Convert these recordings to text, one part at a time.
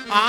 ஆ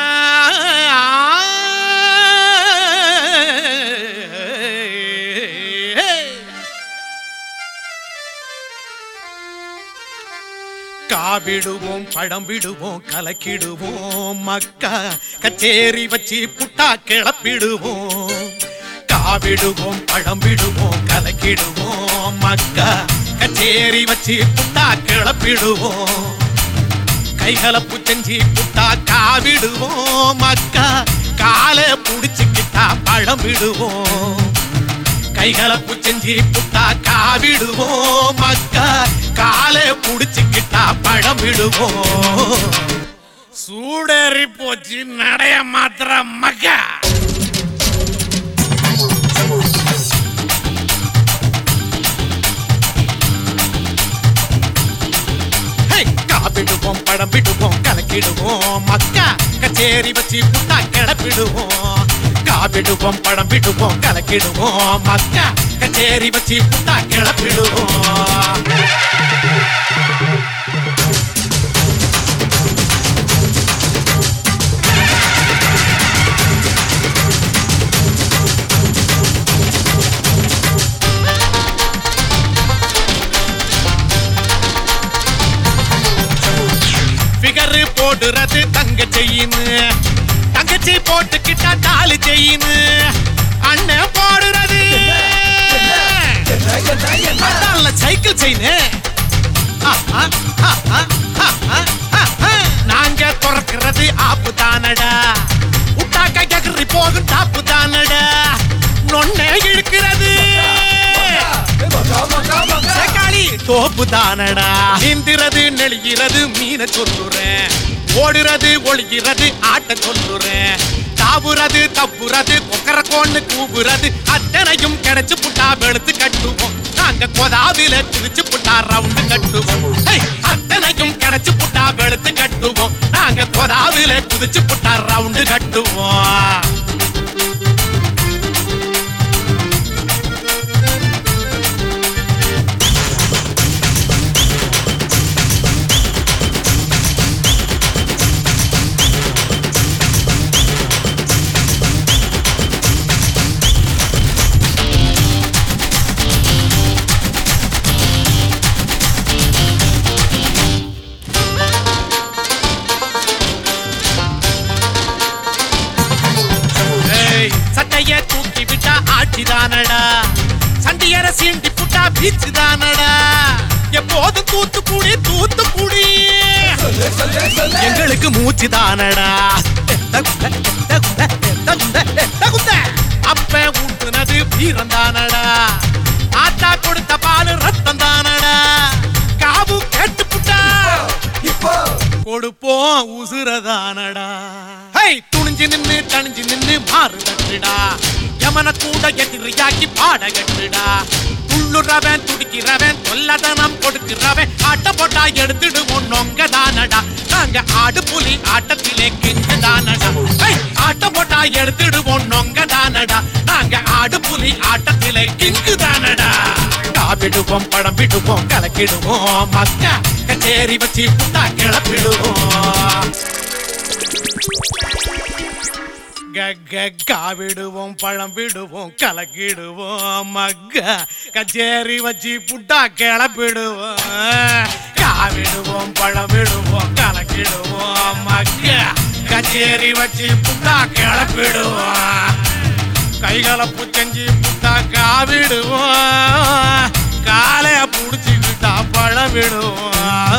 காவிடுவோம் பழம் விடுவோம் கலக்கிடுவோம் மக்கா கச்சேரி வச்சு புட்டா கிளப்பிடுவோம் காவிடுவோம் பழம் விடுவோம் கலக்கிடுவோம் மக்கா கச்சேரி வச்சு புட்டா கிளப்பிடுவோம் கைகலப்பு செஞ்சு புட்டா காவிடுவோம் மக்கா காலை புடிச்சுக்கிட்டா பழம் விடுவோம் கைகலப்பு செஞ்சு புட்டா காவிடுவோம் மக்கா காலை புடிச்சுக்கிட்டா பழம் விடுவோம் சூடேறி போச்சு நடைய மாத்திர மக்கா ஹே, காப்பிடுவோம் படம் விடுவோம் கலக்கிடுவோம் மக்கா கச்சேரி வச்சு புட்டா கிளப்பிடுவோம் காப்பிடுவோம் படம் விடுவோம் கலக்கிடுவோம் மக்கா கச்சேரி வச்சு புட்டா கிளப்பிடுவோம் ஃபிகர் போடுறது தங்க செய்யுன்னு தங்கச்சி போட்டுக்கிட்டா தாலி செய்யுன்னு அண்ணன் போடுறது அதான்ல சைக்கிள் செயின்னு நாங்க துறக்கிறது ஆப்பு தானடா உட்டா கைகறி போகும் தாப்பு தானடா நொன்ன இழுக்கிறது தக்காளி தோப்பு தானடா நீந்திரது நெளிகிறது மீன சொல்லுறேன் ஓடுறது ஒளிகிறது ஆட்ட சொல்லுறேன் தாவுறது தப்புறது கொக்கர கோன்னு கூவுறது அத்தனையும் கிடைச்சு புட்டா வெளுத்து கட்டுவோம் நாங்க கொதாவில குதிச்சு புட்டா ரவுண்டு கட்டுவோம் ஹேய், அத்தனையும் கிடைச்சு புட்டா வெளுத்து கட்டுவோம் நாங்க கொதாவில குதிச்சு புட்டா ரவுண்டு கட்டுவோம் ஏய், சட்டைய தூக்கி விட்டா ஆட்சி தானடா சண்டியர சீண்டி புட்டா பீச்சு தானடா எப்போதும் தூத்துக்குடி தூத்துக்குடி எங்களுக்கு மூச்சு தானடா அப்ப ஊட்டுனது வீரம் தானடா ஆத்தா கொடுத்த பால் ரத்தம் தானடா காபு கேட்டு புட்டா கொடுப்போம் உசுரதானடா ஹை துணிஞ்சு நின்னு தணிஞ்சு நின்னு மாறு தட்டுடா யமன கூட எதிரியாக்கி பாட கட்டுடா துள்ளுறவன் துடிக்கிறவன் தொல்லதனம் கொடுக்கிறவன் ஆட்ட போட்டா எடுத்துடுவோம் நொங்க தானடா நாங்க ஆடு புலி ஆட்டத்திலே கிங்க தானடா ஹை, ஆட்ட போட்டா எடுத்துடுவோம் நொங்க தானடா நாங்க ஆடு புலி ஆட்டத்திலே கிங்கு தானடா காவிடுவோம் படம் விடுவோம் கலக்கிடுவோம் மக்கா கச்சேரி வச்சு புட்டா கிளப்பிடுவோம் காவிடுவோம் பழம் விடுவோம் கலக்கிடுவோம் மக்க கச்சேரி வச்சு புட்டா கிளப்பிடுவோம் காவிடுவோம் பழம் விடுவோம் கலக்கிடுவோம் மக்க கச்சேரி வச்சு புட்டா கிளப்பிடுவோம் கைகலப்பு செஞ்சு புட்டா காவிடுவோம் காலைய புடிச்சுக்கிட்டா பழம் விடுவோம்